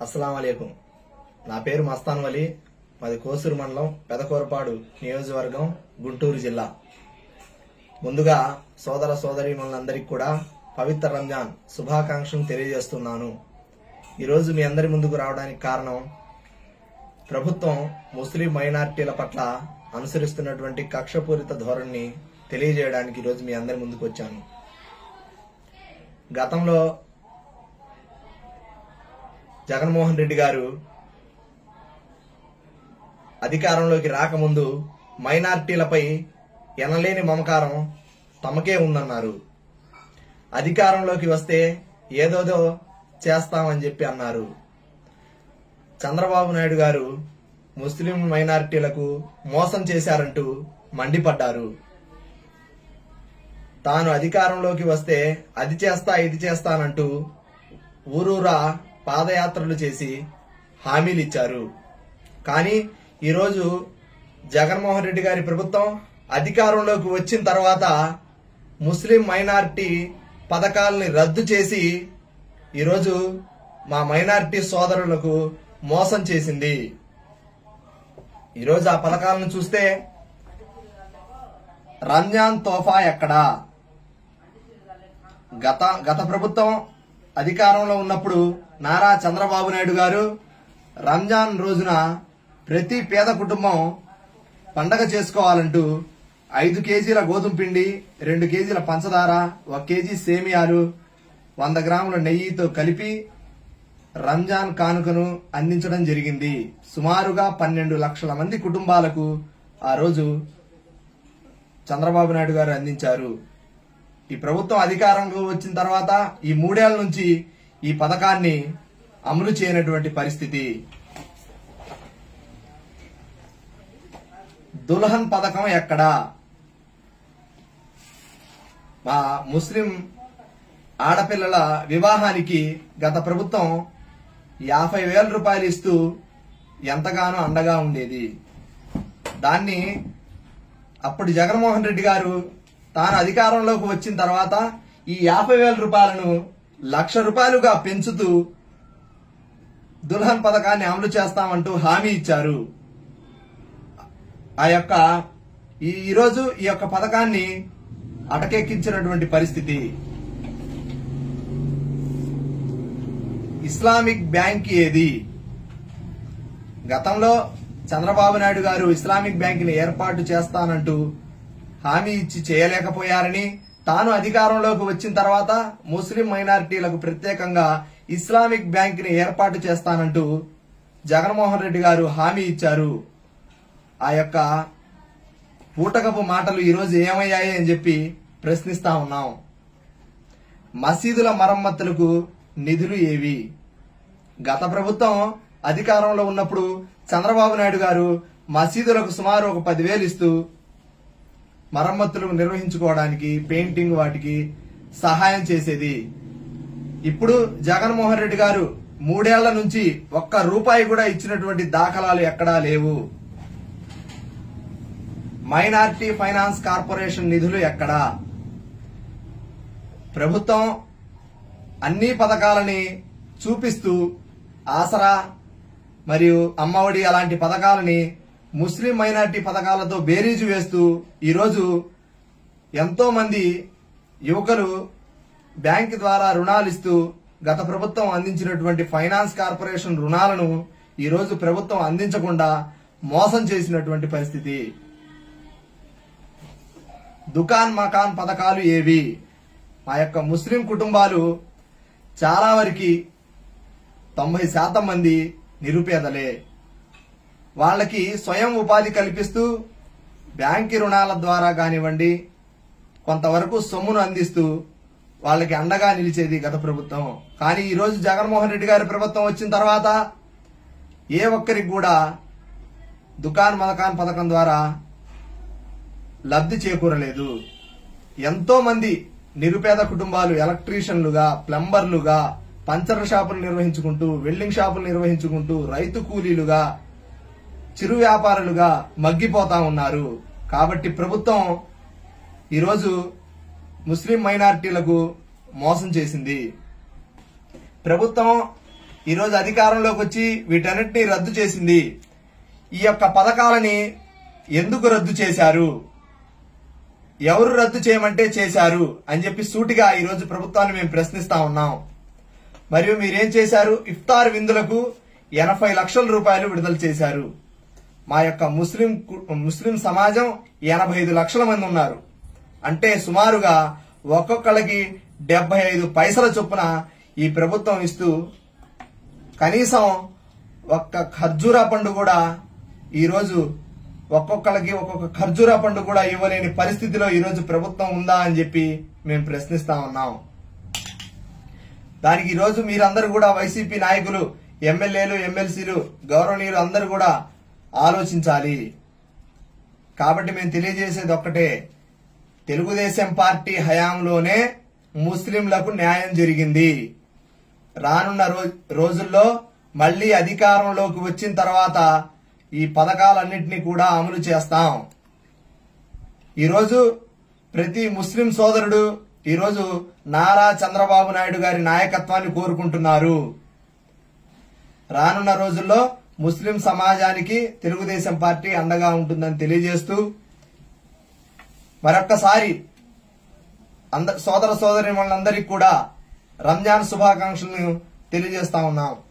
అస్సలం అయికం నా పేరు మస్తాన్ వలి మాది కోసూరు మండలం పెదకూరపాడు నియోజకవర్గం గుంటూరు జిల్లా ముందుగా సోదర సోదరి మనందరికీ కూడా పవిత్ర రంజాన్ శుభాకాంక్షలు తెలియజేస్తున్నాను ఈరోజు మీ అందరి ముందుకు రావడానికి కారణం ప్రభుత్వం ముస్లిం మైనారిటీల పట్ల అనుసరిస్తున్నటువంటి కక్షపూరిత ధోరణిని తెలియజేయడానికి ఈరోజు మీ అందరి ముందుకు వచ్చాను గతంలో జగన్మోహన్ రెడ్డి గారు అధికారంలోకి రాకముందు మైనార్టీలపై ఎనలేని మమకారం తమకే ఉందన్నారు అధికారంలోకి వస్తే ఏదోదో చేస్తామని చెప్పి అన్నారు చంద్రబాబు నాయుడు గారు ముస్లిం మైనారిటీలకు మోసం చేశారంటూ మండిపడ్డారు తాను అధికారంలోకి వస్తే అది చేస్తా ఇది చేస్తానంటూ ఊరూరా పాదయాత్రలు చేసి హామీలు ఇచ్చారు కానీ ఈరోజు జగన్మోహన్ రెడ్డి గారి ప్రభుత్వం అధికారంలోకి వచ్చిన తర్వాత ముస్లిం మైనారిటీ పథకాలని రద్దు చేసి ఈరోజు మా మైనారిటీ సోదరులకు మోసం చేసింది ఈరోజు ఆ పథకాలను చూస్తే రంజాన్ తోఫా ఎక్కడా గత గత ప్రభుత్వం అధికారంలో ఉన్నప్పుడు నారా చంద్రబాబు నాయుడు గారు రంజాన్ రోజున ప్రతి పేద కుటుంబం పండగ చేసుకోవాలంటూ ఐదు కేజీల గోధుమ పిండి రెండు కేజీల పంచదార ఒక కేజీ సేమియాలు వంద గ్రాముల నెయ్యితో కలిపి రంజాన్ కానుకను అందించడం జరిగింది సుమారుగా పన్నెండు లక్షల మంది కుటుంబాలకు ఆ రోజు చంద్రబాబు నాయుడు గారు అందించారు ఈ ప్రభుత్వం అధికారంలో వచ్చిన తర్వాత ఈ మూడేళ్ల నుంచి ఈ పథకాన్ని అమలు చేయనటువంటి పరిస్థితి దుల్హన్ పథకం ఎక్కడా మా ముస్లిం ఆడపిల్లల వివాహానికి గత ప్రభుత్వం యాభై వేల రూపాయలు ఇస్తూ ఎంతగానో అండగా ఉండేది దాన్ని అప్పుడు జగన్మోహన్ రెడ్డి గారు తాను అధికారంలోకి వచ్చిన తర్వాత ఈ యాభై వేల రూపాయలను లక్ష రూపాయలుగా పెంచుతూ దుల్హన్ పథకాన్ని అమలు చేస్తామంటూ హామీ ఇచ్చారు ఆ యొక్క ఈ ఈరోజు ఈ యొక్క పథకాన్ని అటకెక్కించినటువంటి పరిస్థితి ఇస్లామిక్ బ్యాంక్ ఏది గతంలో చంద్రబాబు నాయుడు గారు ఇస్లామిక్ బ్యాంకుని ఏర్పాటు చేస్తానంటూ హామీ ఇచ్చి చేయలేకపోయారని తాను అధికారంలోకి వచ్చిన తర్వాత ముస్లిం మైనారిటీలకు ప్రత్యేకంగా ఇస్లామిక్ బ్యాంకుని ఏర్పాటు చేస్తానంటూ జగన్మోహన్ రెడ్డి గారు హామీ ఇచ్చారు ఆ యొక్క పూటకపు మాటలు ఈరోజు ఏమయ్యాయి అని చెప్పి ప్రశ్నిస్తా ఉన్నాం మసీదుల మరమ్మతులకు నిధులు ఏవి గత ప్రభుత్వం అధికారంలో ఉన్నప్పుడు చంద్రబాబు నాయుడు గారు మసీదులకు సుమారు ఒక పదివేలు ఇస్తూ మరమ్మతులు నిర్వహించుకోవడానికి పెయింటింగ్ వాటికి సహాయం చేసేది ఇప్పుడు జగన్మోహన్ రెడ్డి గారు మూడేళ్ల నుంచి ఒక్క రూపాయి కూడా ఇచ్చినటువంటి దాఖలాలు ఎక్కడా లేవు మైనార్టీ ఫైనాన్స్ కార్పొరేషన్ నిధులు ఎక్కడా ప్రభుత్వం అన్ని పథకాలని చూపిస్తూ ఆసరా మరియు అమ్మఒడి అలాంటి పథకాలని ముస్లిం మైనార్టీ పథకాలతో బేరీజు వేస్తూ ఈరోజు ఎంతో మంది యువకులు బ్యాంక్ ద్వారా రుణాలు ఇస్తూ గత ప్రభుత్వం అందించినటువంటి ఫైనాన్స్ కార్పొరేషన్ రుణాలను ఈరోజు ప్రభుత్వం అందించకుండా మోసం చేసినటువంటి పరిస్థితి దుకాన్ మకాన్ పథకాలు ఏవి మా యొక్క ముస్లిం కుటుంబాలు చాలా వరకు తొంభై శాతం మంది నిరుపేదలే వాళ్ళకి స్వయం ఉపాధి కల్పిస్తూ బ్యాంకి రుణాల ద్వారా కానివ్వండి కొంతవరకు సొమ్మును అందిస్తూ వాళ్ళకి అండగా నిలిచేది గత ప్రభుత్వం కానీ ఈ రోజు జగన్మోహన్ రెడ్డి గారి ప్రభుత్వం వచ్చిన తర్వాత ఏ ఒక్కరికి కూడా దుకాన్ మదకాన్ పథకం ద్వారా లబ్ధి చేకూరలేదు ఎంతో మంది నిరుపేద కుటుంబాలు ఎలక్ట్రీషియన్లుగా ప్లంబర్లుగా పంచర్ షాపులు నిర్వహించుకుంటూ వెల్డింగ్ షాపులు నిర్వహించుకుంటూ రైతు కూలీలుగా చిరు వ్యాపారులుగా మగ్గిపోతా ఉన్నారు కాబట్టి ప్రభుత్వం ఈరోజు ముస్లిం మైనారిటీలకు మోసం చేసింది ప్రభుత్వం ఈ రోజు అధికారంలోకి వచ్చి వీటన్నిటిని రద్దు చేసింది ఈ యొక్క పథకాలని ఎందుకు రద్దు చేశారు ఎవరు రద్దు చేయమంటే చేశారు అని చెప్పి సూటిగా ఈ రోజు ప్రభుత్వాన్ని మేము ప్రశ్నిస్తా ఉన్నాం మరియు మీరేం చేశారు ఇఫ్తార్ విందులకు ఎనభై లక్షల రూపాయలు విడుదల చేశారు మా యొక్క ముస్లిం కు- ముస్లిం సమాజం ఎనభై ఐదు లక్షల మంది ఉన్నారు అంటే సుమారుగా ఒక్కొక్కళ్ళకి డెబ్బై ఐదు పైసల చొప్పున ఈ ప్రభుత్వం ఇస్తూ కనీసం ఒక్క ఖర్జూరా పండు కూడా ఈరోజు ఒక్కొక్కళ్ళకి ఒక్కొక్క ఖర్జూరా పండు కూడా ఇవ్వలేని పరిస్థితిలో ఈరోజు ప్రభుత్వం ఉందా అని చెప్పి మేము ప్రశ్నిస్తా ఉన్నాం దానికి ఈరోజు మీరందరూ కూడా వైసీపీ నాయకులు ఎమ్మెల్యేలు ఎమ్మెల్సీలు గౌరవనీయులు అందరూ కూడా ఆలోచించాలి కాబట్టి మేము తెలియజేసేది ఒక్కటే తెలుగుదేశం పార్టీ హయాంలోనే ముస్లింలకు న్యాయం జరిగింది రానున్న రో- రోజుల్లో మళ్లీ అధికారంలోకి వచ్చిన తర్వాత ఈ పథకాలన్నింటినీ కూడా అమలు చేస్తాం ఈరోజు ప్రతి ముస్లిం సోదరుడు ఈరోజు నారా చంద్రబాబు నాయుడు గారి నాయకత్వాన్ని కోరుకుంటున్నారు రానున్న రోజుల్లో ముస్లిం సమాజానికి తెలుగుదేశం పార్టీ అండగా ఉంటుందని తెలియజేస్తూ మరొక్కసారి అంద సోదర సోదరి వాళ్ళందరికీ కూడా రంజాన్ శుభాకాంక్షలను తెలియజేస్తా ఉన్నాం